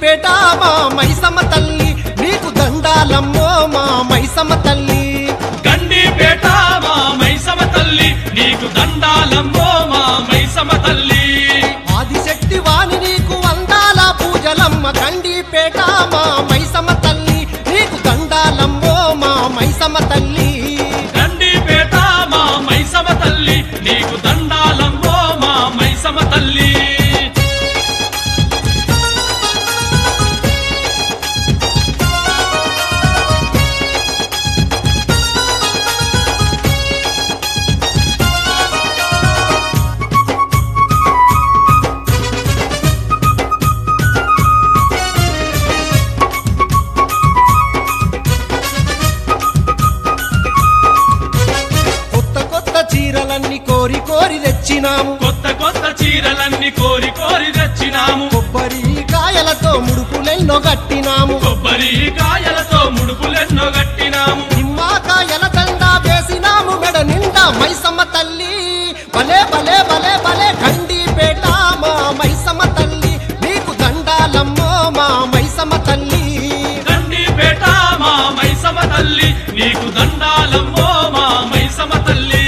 గండిపేట మా మైసమ్మ తల్లి నీకు దండాలమ్మో మా మైసమ్మ తల్లి గండిపేట మా మైసమ తల్లి నీకు దండాలమ్మో మా మైసమ తల్లి ఆదిశక్తి వాణి నీకు వందాల పూజలమ్మ గండిపేట మా మైసమ్మ తల్లి నీకు దండాలమ్మో మా మైసమ్మ తల్లి గండిపేట మా మైసమ తల్లి నీకు దండాలమ్మో మా మైసమ తల్లి కొత్త కొత్త చీరలన్నీ కోరి కోరి తెచ్చినాము కొత్త కొత్త చీరలన్నీ కోరి కోరి తెచ్చినాము కొబ్బరి కాయలతో ముడుపులెన్నో గట్టినాము కొబ్బరి కాయలతో ముడుపులెన్నో గట్టినాము నిమ్మకాయల దండా వేసినాము మెడ నిండా మైసమ్మ తల్లి భలే భలే భలే భలే గండిపేట మా మైసమ్మ తల్లి నీకు దండాలమ్మో మా మైసమ్మ తల్లి గండిపేట మా మైసమ తల్లి నీకు దండాలమ్మో మా మైసమ తల్లి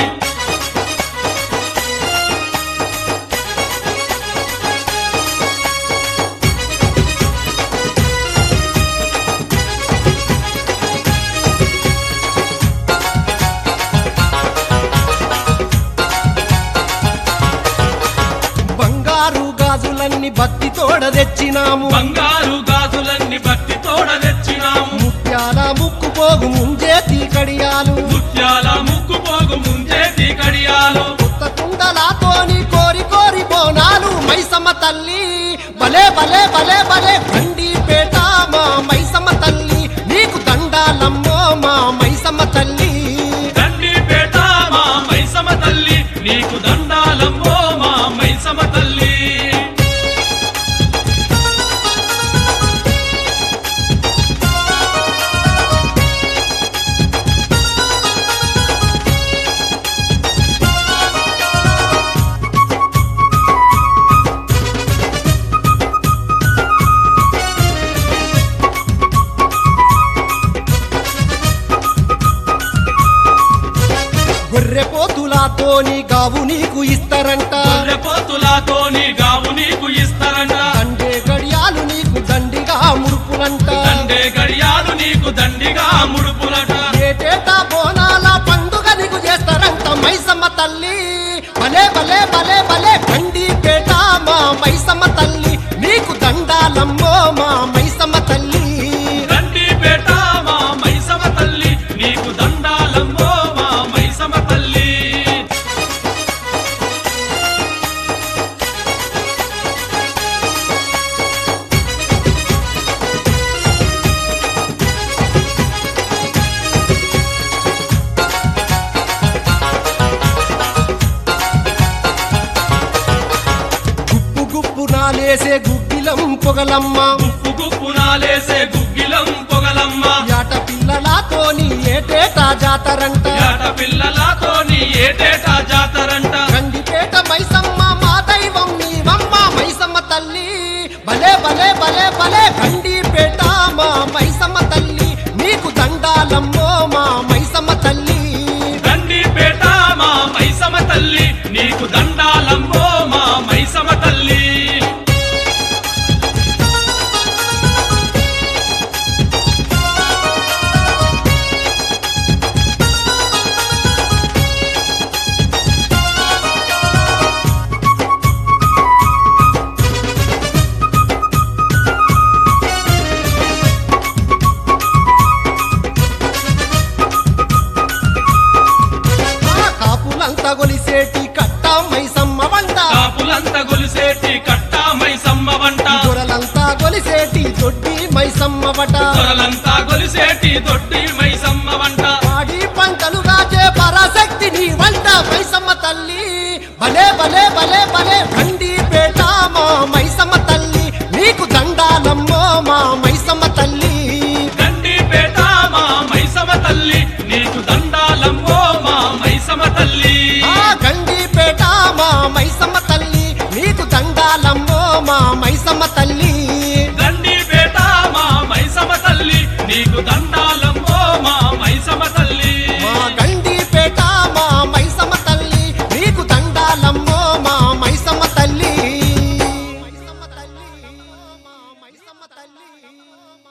బంగారు గాజులన్నీ భక్తి తోడ తెచ్చినాము బంగారు గాజులన్నీ భక్తి తోడ తెచ్చినాము ముత్యాల ముక్కు పోగు ముంజేతి కడియాలు ముత్యాల ముక్కు పోగు ముంజేతి కడియాలు కొత్త కుండలాతోని కోరి కోరి బోనాలు మైసమ్మ తల్లి భలే భలే భలే భలే గండిపేట మా మైసమ్మ తల్లి నీకు దండాలమ్మో మా మైసమ్మ తల్లి గండిపేట మా మైసమ తల్లి నీకు దండాలమ్మో మా మైసమ తల్లి గొర్రె పోతులాతోని గావు నీకు ఇస్తారంట గొర్రెపోతులతోని గావు నీకు ఇస్తారంట దండే గడియాలు నీకు దండిగా ముడుపులంట దండే గడియాలు నీకు దండిగా ముడుపులట ఏటేటా బోనాల పండుగ నీకు చేస్తారంట మైసమ్మ తల్లి భలే భలే భలే భలే గండిపేట మా మైసమ్మ తల్లి నీకు దండాలమ్మో మా మైసమ్మ తల్లి గండిపేట మా మైసమ తల్లి నీకు దండాలమ్మో మా మైసమ తల్లి గుప్పు గుప్పు నాలేసే గుగ్గిలం పొగలమ్మ గుప్పు గుప్పునాలేసే గుగ్గిలం పొగలమ్మ యాట పిల్లలాతోని ఏటేటా జాతరంట ఏట పిల్లలతోని ఏటేటా జాతరంట గండిపేట మైసమ్మ మా దైవం నీవమ్మ మైసమ్మ తల్లి భలే భలే భలే భలే గండిపేట మా మైసమ్మ తల్లి నీకు దండాలమ్మో మా మైసమ్మ తల్లి గండిపేట మా మైసమ తల్లి నీకు దండాలమ్మో మా మైసమ తల్లి ఆ కాపులంతా గొలిసేటి కట్ట మైసమ్మ వంట కాపులంతా గొలిసేటి కట్ట మైసమ్మ వంట దొరలంతా గొలిసేటి దొడ్డి మైసమ్మ వట దొరలంతా గొలిసేటి దొడ్డి మైసమ్మ వంట పాడి పంటలు రాజే పరాశక్తి నీ వంట మైసమ్మ తల్లి భలే భలే భలే భలే